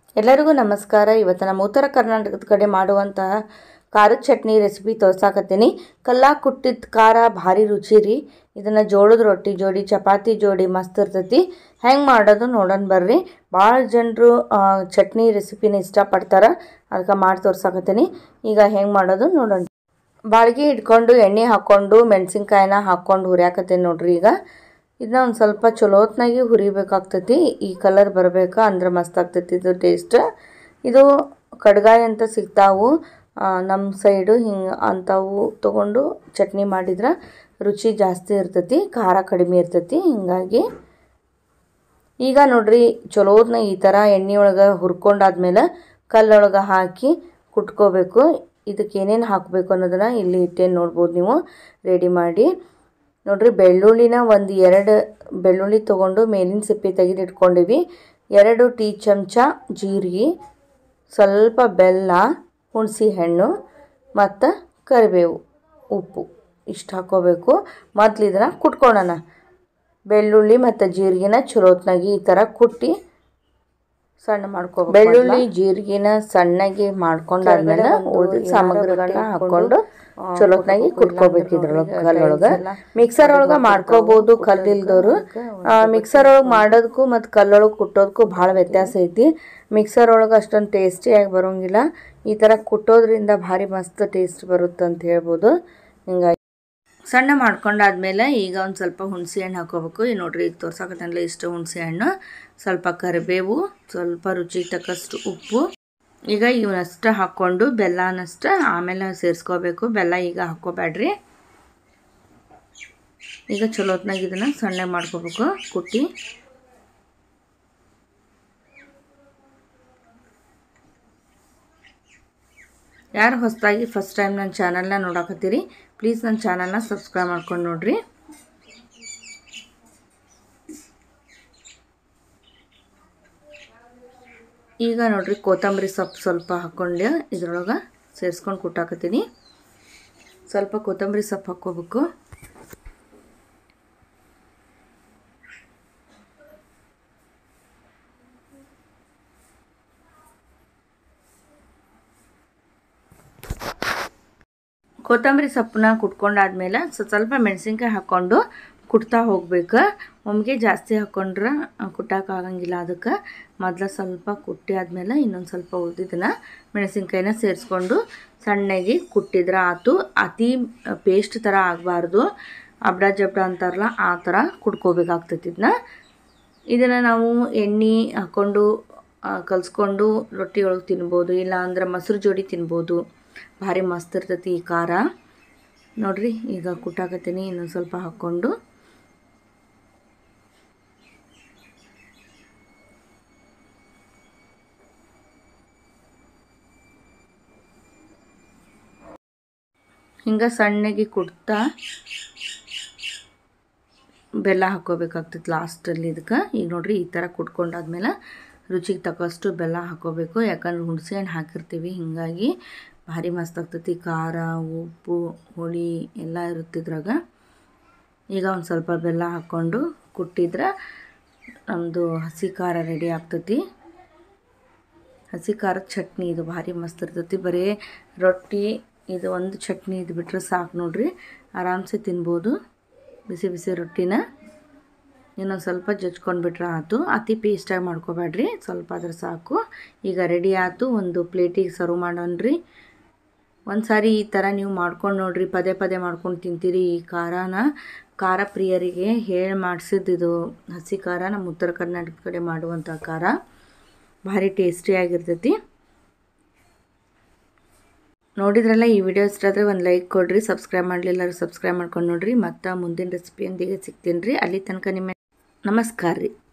ಎಲ್ಲರಿಗೂ ನಮಸ್ಕಾರ ಇವತ್ತು ನಮ್ಮ ಉತ್ತರ ಕರ್ನಾಟಕದ ಕಡೆ ಮಾಡುವಂತಹ ಖಾರದ ಚಟ್ನಿ ರೆಸಿಪಿ ತೋರ್ಸಾಕತ್ತೀನಿ ಕಲ್ಲಾ ಕುಟ್ಟಿದ ಖಾರ ಭಾರಿ ರುಚಿ ರೀ ಇದನ್ನು ಜೋಳದ ರೊಟ್ಟಿ ಜೋಡಿ ಚಪಾತಿ ಜೋಡಿ ಮಸ್ತ್ ಇರ್ತೈತಿ ಹೆಂಗೆ ಮಾಡೋದು ನೋಡೋಣ ಬರ್ರಿ ಭಾಳ ಜನರು ಚಟ್ನಿ ರೆಸಿಪಿನ ಇಷ್ಟಪಡ್ತಾರೆ ಅದಕ್ಕೆ ಮಾಡಿ ತೋರ್ಸಾಕತ್ತೀನಿ ಈಗ ಹೆಂಗೆ ಮಾಡೋದು ನೋಡೋಣ ಬಾಳ್ಗೆ ಇಟ್ಕೊಂಡು ಎಣ್ಣೆ ಹಾಕ್ಕೊಂಡು ಮೆಣಸಿನ್ಕಾಯಿನ ಹಾಕ್ಕೊಂಡು ಹುರಿಯಾಕತ್ತೀನಿ ನೋಡ್ರಿ ಈಗ ಇದನ್ನ ಒಂದು ಸ್ವಲ್ಪ ಚಲೋ ಹೊತ್ನಾಗಿ ಹುರಿಬೇಕಾಗ್ತೈತಿ ಈ ಕಲರ್ ಬರಬೇಕಾ ಅಂದ್ರೆ ಮಸ್ತ್ ಆಗ್ತೈತಿ ಇದು ಟೇಸ್ಟ್ ಇದು ಕಡ್ಗಾಯಿ ಅಂತ ಸಿಗ್ತಾವು ನಮ್ಮ ಸೈಡು ಹಿಂಗೆ ಅಂಥವು ತೊಗೊಂಡು ಚಟ್ನಿ ಮಾಡಿದ್ರೆ ರುಚಿ ಜಾಸ್ತಿ ಇರ್ತೈತಿ ಖಾರ ಕಡಿಮೆ ಇರ್ತೈತಿ ಹಿಂಗಾಗಿ ಈಗ ನೋಡ್ರಿ ಚಲೋದ್ನ ಈ ಥರ ಎಣ್ಣೆ ಒಳಗೆ ಹುರ್ಕೊಂಡಾದ್ಮೇಲೆ ಕಲ್ಲೊಳಗೆ ಹಾಕಿ ಕುಟ್ಕೋಬೇಕು ಇದಕ್ಕೆ ಏನೇನು ಹಾಕಬೇಕು ಅನ್ನೋದನ್ನು ಇಲ್ಲಿ ಇಟ್ಟೇನು ನೋಡ್ಬೋದು ನೀವು ರೆಡಿ ಮಾಡಿ ನೋಡ್ರಿ ಬೆಳ್ಳುಳ್ಳಿನ ಒಂದು ಎರಡು ಬೆಳ್ಳುಳ್ಳಿ ತೊಗೊಂಡು ಮೇಲಿನ ಸಿಪ್ಪೆ ತೆಗೆದು ಇಟ್ಕೊಂಡಿವಿ ಎರಡು ಟೀ ಚಮಚ ಜೀರಿಗೆ ಸ್ವಲ್ಪ ಬೆಲ್ಲ ಹುಣಸೆ ಹಣ್ಣು ಮತ್ತು ಕರಿಬೇವು ಉಪ್ಪು ಇಷ್ಟು ಹಾಕ್ಕೋಬೇಕು ಮೊದ್ಲು ಇದನ್ನು ಕುಟ್ಕೊಳ್ಳೋಣ ಬೆಳ್ಳುಳ್ಳಿ ಮತ್ತು ಜೀರಿಗೆನ ಚಲೋತ್ನಾಗಿ ಈ ಥರ ಕುಟ್ಟಿ ಸಣ್ಣ ಮಾಡ್ಕೋಬೇಕು ಬೆಳ್ಳುಳ್ಳಿ ಜೀರಿಗೆನ ಸಣ್ಣಗೆ ಮಾಡ್ಕೊಂಡಾದ್ಮೇಲೆ ಉಳಿದ ಸಾಮಗ್ರಿಗಳನ್ನ ಹಾಕ್ಕೊಂಡು ಚಲೋತ್ನಾಗಿ ಕುಟ್ಕೋಬೇಕು ಇದ್ರೊಳಗೆ ಕಲ್ಲೊಳಗೆ ಮಿಕ್ಸರ್ ಒಳಗೆ ಮಾಡ್ಕೋಬೋದು ಕಲ್ಲಿಲ್ದವರು ಮಿಕ್ಸರ್ ಒಳಗೆ ಮಾಡೋದಕ್ಕೂ ಮತ್ತು ಕಲ್ಲೊಳಗೆ ಕುಟ್ಟೋದಕ್ಕೂ ಭಾಳ ವ್ಯತ್ಯಾಸ ಐತಿ ಮಿಕ್ಸರ್ ಒಳಗೆ ಅಷ್ಟೊಂದು ಟೇಸ್ಟಿಯಾಗಿ ಬರೋಂಗಿಲ್ಲ ಈ ಥರ ಕುಟ್ಟೋದ್ರಿಂದ ಭಾರಿ ಮಸ್ತ್ ಟೇಸ್ಟ್ ಬರುತ್ತೆ ಅಂತ ಹೇಳ್ಬೋದು ಹಿಂಗಾಗಿ ಸಣ್ಣ ಮಾಡ್ಕೊಂಡಾದ್ಮೇಲೆ ಈಗ ಒಂದು ಸ್ವಲ್ಪ ಹುಣಸೆ ಹಣ್ಣು ಹಾಕೋಬೇಕು ಈ ನೋಡ್ರಿ ಈಗ ತೋರ್ಸಾಕತ್ತಲ್ಲ ಇಷ್ಟು ಹುಣಸೆ ಹಣ್ಣು ಸ್ವಲ್ಪ ಕರಿಬೇವು ಸ್ವಲ್ಪ ರುಚಿಗೆ ತಕ್ಕಷ್ಟು ಉಪ್ಪು ಈಗ ಇವನಷ್ಟು ಹಾಕ್ಕೊಂಡು ಬೆಲ್ಲನಷ್ಟು ಆಮೇಲೆ ಸೇರಿಸ್ಕೋಬೇಕು ಬೆಲ್ಲ ಈಗ ಹಾಕ್ಕೋಬೇಡ್ರಿ ಈಗ ಚಲೋತ್ನಾಗ ಇದನ್ನು ಸಣ್ಣ ಮಾಡ್ಕೋಬೇಕು ಕುಟ್ಟಿ ಯಾರು ಹೊಸದಾಗಿ ಫಸ್ಟ್ ಟೈಮ್ ನನ್ನ ಚಾನಲ್ನ ನೋಡಕತ್ತೀರಿ ಪ್ಲೀಸ್ ನನ್ನ ಚಾನಲ್ನ ಸಬ್ಸ್ಕ್ರೈಬ್ ಮಾಡ್ಕೊಂಡು ನೋಡ್ರಿ ಈಗ ನೋಡ್ರಿ ಕೊತ್ತಂಬರಿ ಸೊಪ್ಪು ಸ್ವಲ್ಪ ಹಾಕ್ಕೊಂಡು ಇದ್ರೊಳಗೆ ಸೇರಿಸ್ಕೊಂಡು ಕುಟ್ಟಾಕತ್ತೀನಿ ಸ್ವಲ್ಪ ಕೊತ್ತಂಬರಿ ಸೊಪ್ಪು ಹಾಕ್ಕೋಬೇಕು ಕೊತ್ತಂಬರಿ ಸೊಪ್ಪನ್ನ ಕುಟ್ಕೊಂಡಾದ್ಮೇಲೆ ಸ್ವಲ್ಪ ಮೆಣಸಿನ್ಕಾಯಿ ಹಾಕ್ಕೊಂಡು ಕುಟ್ತಾ ಹೋಗ್ಬೇಕು ಒಮ್ಮೆಗೆ ಜಾಸ್ತಿ ಹಾಕ್ಕೊಂಡ್ರೆ ಕುಟ್ಟೋಕ್ಕಾಗಂಗಿಲ್ಲ ಅದಕ್ಕೆ ಮೊದಲು ಸ್ವಲ್ಪ ಕುಟ್ಟಿ ಆದಮೇಲೆ ಇನ್ನೊಂದು ಸ್ವಲ್ಪ ಉಳಿದಿದ್ದನ್ನ ಮೆಣಸಿನ್ಕಾಯಿನ ಸೇರಿಸ್ಕೊಂಡು ಸಣ್ಣಗೆ ಕುಟ್ಟಿದ್ರೆ ಆತು ಅತಿ ಪೇಸ್ಟ್ ಥರ ಆಗಬಾರ್ದು ಅಬ್ಡ ಜಬ್ಡ ಅಂತಾರಲ್ಲ ಆ ಥರ ಕುಟ್ಕೋಬೇಕಾಗ್ತೈತಿ ಇದನ್ನ ಇದನ್ನು ನಾವು ಎಣ್ಣೆ ಹಾಕ್ಕೊಂಡು ಕಲಿಸ್ಕೊಂಡು ರೊಟ್ಟಿ ಒಳಗೆ ತಿನ್ಬೋದು ಇಲ್ಲ ಅಂದ್ರೆ ಮೊಸರು ಜೋಡಿ ತಿನ್ಬೋದು ಭಾರಿ ಮಸ್ತ್ ಇರ್ತೈತಿ ಈ ಖಾರ ನೋಡ್ರಿ ಈಗ ಕುಟ್ಟಾಕತ್ತೀನಿ ಇನ್ನೊಂದು ಸ್ವಲ್ಪ ಹಾಕ್ಕೊಂಡು ಹಿಂಗೆ ಸಣ್ಣಗೆ ಕುಟ್ತಾ ಬೆಲ್ಲ ಹಾಕ್ಕೋಬೇಕಾಗ್ತೈತೆ ಲಾಸ್ಟಲ್ಲಿ ಇದಕ್ಕೆ ಈಗ ನೋಡ್ರಿ ಈ ಥರ ಕುಟ್ಕೊಂಡಾದ್ಮೇಲೆ ರುಚಿಗೆ ತಕ್ಕಷ್ಟು ಬೆಲ್ಲ ಹಾಕ್ಕೋಬೇಕು ಯಾಕಂದ್ರೆ ಹುಣಸೆ ಹಣ್ಣು ಹಾಕಿರ್ತೀವಿ ಹೀಗಾಗಿ ಭಾರಿ ಮಸ್ತ್ ಆಗ್ತೈತಿ ಖಾರ ಉಪ್ಪು ಹುಳಿ ಎಲ್ಲ ಇರುತ್ತಿದ್ರಾಗ ಈಗ ಒಂದು ಸ್ವಲ್ಪ ಬೆಲ್ಲ ಹಾಕ್ಕೊಂಡು ಕುಟ್ಟಿದ್ರೆ ನಮ್ಮದು ಹಸಿ ಖಾರ ರೆಡಿ ಆಗ್ತೈತಿ ಹಸಿ ಖಾರದ ಚಟ್ನಿ ಇದು ಭಾರಿ ಮಸ್ತ್ ಇರ್ತೈತಿ ಬರೀ ರೊಟ್ಟಿ ಇದು ಒಂದು ಚಟ್ನಿ ಇದು ಬಿಟ್ಟರೆ ಸಾಕು ನೋಡ್ರಿ ಆರಾಮ್ಸೆ ತಿನ್ಬೋದು ಬಿಸಿ ಬಿಸಿ ರೊಟ್ಟಿನ ಇನ್ನೊಂದು ಸ್ವಲ್ಪ ಜಜ್ಕೊಂಡು ಬಿಟ್ರೆ ಆಯ್ತು ಅತಿ ಪೇಸ್ಟಾಗಿ ಮಾಡ್ಕೋಬೇಡ್ರಿ ಸ್ವಲ್ಪ ಅದ್ರ ಸಾಕು ಈಗ ರೆಡಿ ಆಯ್ತು ಒಂದು ಪ್ಲೇಟಿಗೆ ಸರ್ವ್ ಮಾಡೋಣ್ರಿ ಒಂದು ಸಾರಿ ಈ ಥರ ನೀವು ಮಾಡ್ಕೊಂಡು ನೋಡ್ರಿ ಪದೇ ಪದೇ ಮಾಡ್ಕೊಂಡು ತಿಂತೀರಿ ಈ ಖಾರನ ಖಾರ ಪ್ರಿಯರಿಗೆ ಹೇಳಿ ಮಾಡಿಸಿದ್ದು ಇದು ಹಸಿ ಖಾರ ನಮ್ಮ ಉತ್ತರ ಕರ್ನಾಟಕ ಕಡೆ ಮಾಡುವಂಥ ಖಾರ ಭಾರಿ ಟೇಸ್ಟಿಯಾಗಿರ್ತೈತಿ ನೋಡಿದ್ರಲ್ಲ ಈ ವಿಡಿಯೋ ಇಷ್ಟ ಆದರೆ ಒಂದು ಲೈಕ್ ಕೊಡಿರಿ ಸಬ್ಸ್ಕ್ರೈಬ್ ಮಾಡಲಿಲ್ಲ ಸಬ್ಸ್ಕ್ರೈಬ್ ಮಾಡ್ಕೊಂಡು ನೋಡಿರಿ ಮತ್ತು ಮುಂದಿನ ರೆಸಿಪಿಯೊಂದಿಗೆ ಸಿಗ್ತೀನಿ ರೀ ಅಲ್ಲಿ ತನಕ ನಿಮ್ಮ ನಮಸ್ಕಾರ ರೀ